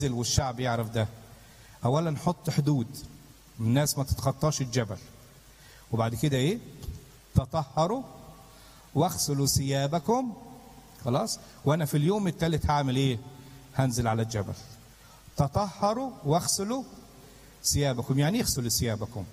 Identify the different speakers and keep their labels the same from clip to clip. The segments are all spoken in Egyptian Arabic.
Speaker 1: والشعب يعرف ده اولا حط حدود الناس ما تتخطاش الجبل وبعد كده ايه تطهروا واغسلوا ثيابكم خلاص وانا في اليوم الثالث هعمل ايه هنزل على الجبل تطهروا واغسلوا ثيابكم يعني ايه اغسلوا ثيابكم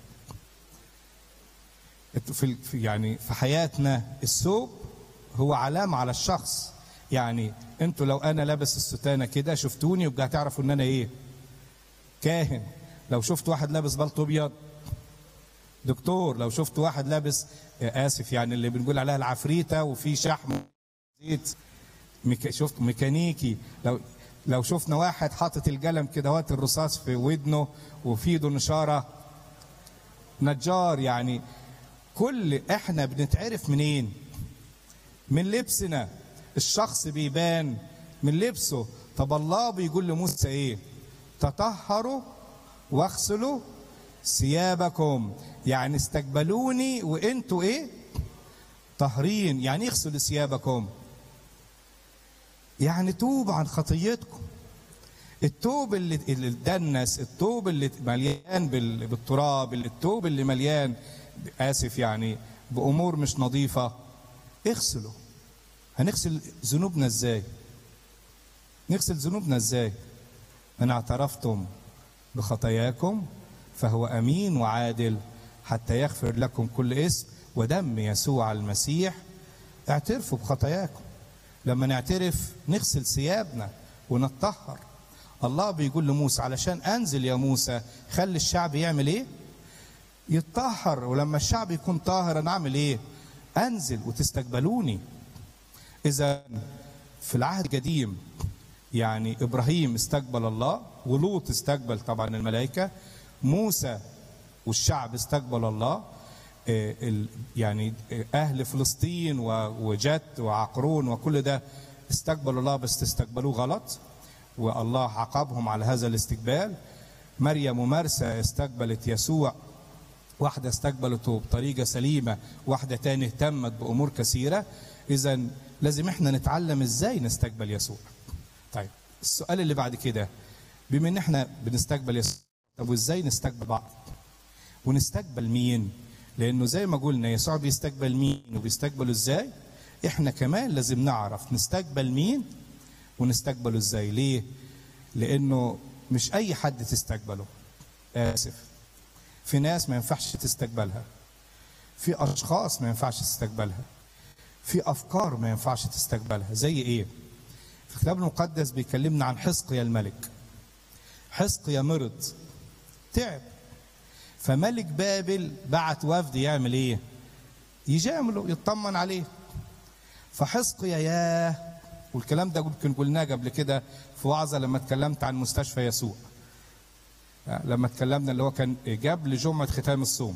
Speaker 1: في في- يعني في حياتنا الثوب هو علامة على الشخص يعني انتوا لو انا لابس الستانة كده شفتوني يبقى هتعرفوا ان انا ايه كاهن لو شفت واحد لابس بلطو ابيض دكتور لو شفت واحد لابس آه، اسف يعني اللي بنقول عليها العفريته وفي شحم زيت ميكا شفت ميكانيكي لو لو شفنا واحد حاطط القلم كده وقت الرصاص في ودنه وفي ايده نشاره نجار يعني كل احنا بنتعرف منين من لبسنا الشخص بيبان من لبسه طب الله بيقول لموسى ايه تطهروا واغسلوا ثيابكم يعني استقبلوني وانتوا ايه طاهرين يعني إيه اغسلوا ثيابكم يعني توبوا عن خطيتكم التوب اللي اللي دنس التوب اللي مليان بال- بالتراب التوب اللي مليان اسف يعني بامور مش نظيفه اغسلوا هنغسل ذنوبنا ازاي نغسل ذنوبنا ازاي ان اعترفتم بخطاياكم فهو امين وعادل حتى يغفر لكم كل اسم ودم يسوع المسيح اعترفوا بخطاياكم لما نعترف نغسل ثيابنا ونتطهر الله بيقول لموسى علشان انزل يا موسى خلي الشعب يعمل ايه يتطهر ولما الشعب يكون طاهر انا اعمل ايه انزل وتستقبلوني اذا في العهد القديم يعني ابراهيم استقبل الله ولوط استقبل طبعا الملائكه موسى والشعب استقبل الله آه، ال- يعني آه، اهل فلسطين و- وجت وعقرون وكل ده استقبلوا الله بس استقبلوه غلط والله عاقبهم على هذا الاستقبال مريم ومرسى استقبلت يسوع واحدة استقبلته بطريقة سليمة واحدة تاني اهتمت بأمور كثيرة إذا لازم احنا نتعلم ازاي نستقبل يسوع طيب السؤال اللي بعد كده بما ان احنا بنستقبل يسوع طب وازاي نستقبل بعض ونستقبل مين لانه زي ما قلنا يسوع بيستقبل مين وبيستقبله ازاي احنا كمان لازم نعرف نستقبل مين ونستقبله ازاي ليه لانه مش اي حد تستقبله اسف في ناس ما ينفعش تستقبلها في اشخاص ما ينفعش تستقبلها في افكار ما ينفعش تستقبلها زي ايه في الكتاب المقدس بيكلمنا عن حزقيا الملك حزقيا مرض تعب فملك بابل بعت وفد يعمل ايه يجامله يطمن عليه فحزقيا ياه والكلام ده يمكن قلناه قبل كده في وعظه لما اتكلمت عن مستشفى يسوع لما اتكلمنا اللي هو كان جاب لجمعه ختام الصوم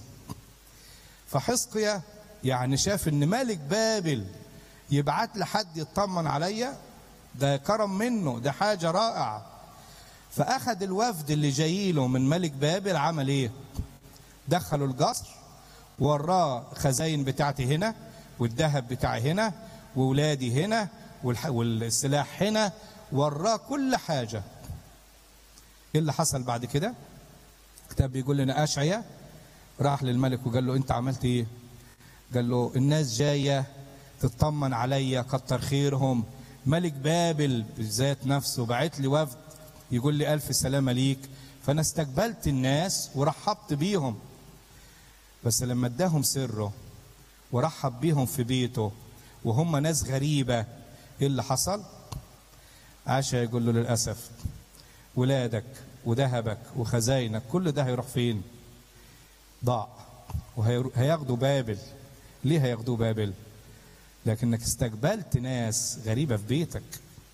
Speaker 1: فحزقيا يعني شاف ان ملك بابل يبعت لحد يطمن عليا ده كرم منه ده حاجه رائعه فاخذ الوفد اللي جاي له من ملك بابل عمل ايه دخلوا القصر وراه خزاين بتاعتي هنا والذهب بتاعي هنا وولادي هنا والح- والسلاح هنا وراه كل حاجه ايه اللي حصل بعد كده الكتاب بيقول لنا اشعيا راح للملك وقال له انت عملت ايه قال له الناس جايه تطمن عليا كتر خيرهم ملك بابل بالذات نفسه بعت لي وفد يقول لي الف سلامه ليك فانا استقبلت الناس ورحبت بيهم بس لما اداهم سره ورحب بيهم في بيته وهم ناس غريبه ايه اللي حصل عاشا يقول له للاسف ولادك وذهبك وخزاينك كل ده هيروح فين ضاع وهياخدوا بابل ليه هياخدوه بابل لكنك استقبلت ناس غريبة في بيتك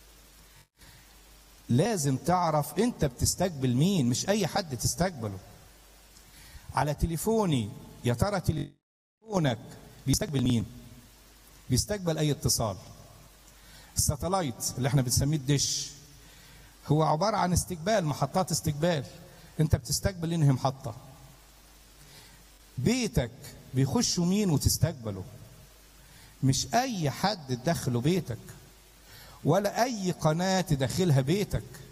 Speaker 1: لازم تعرف انت بتستقبل مين مش اي حد تستقبله على تليفوني يا ترى تليفونك بيستقبل مين بيستقبل اي اتصال الساتلايت اللي احنا بنسميه الدش هو عبارة عن استقبال محطات استقبال انت بتستقبل انهي محطة بيتك بيخشوا مين وتستقبله مش اي حد تدخله بيتك ولا اي قناة تدخلها بيتك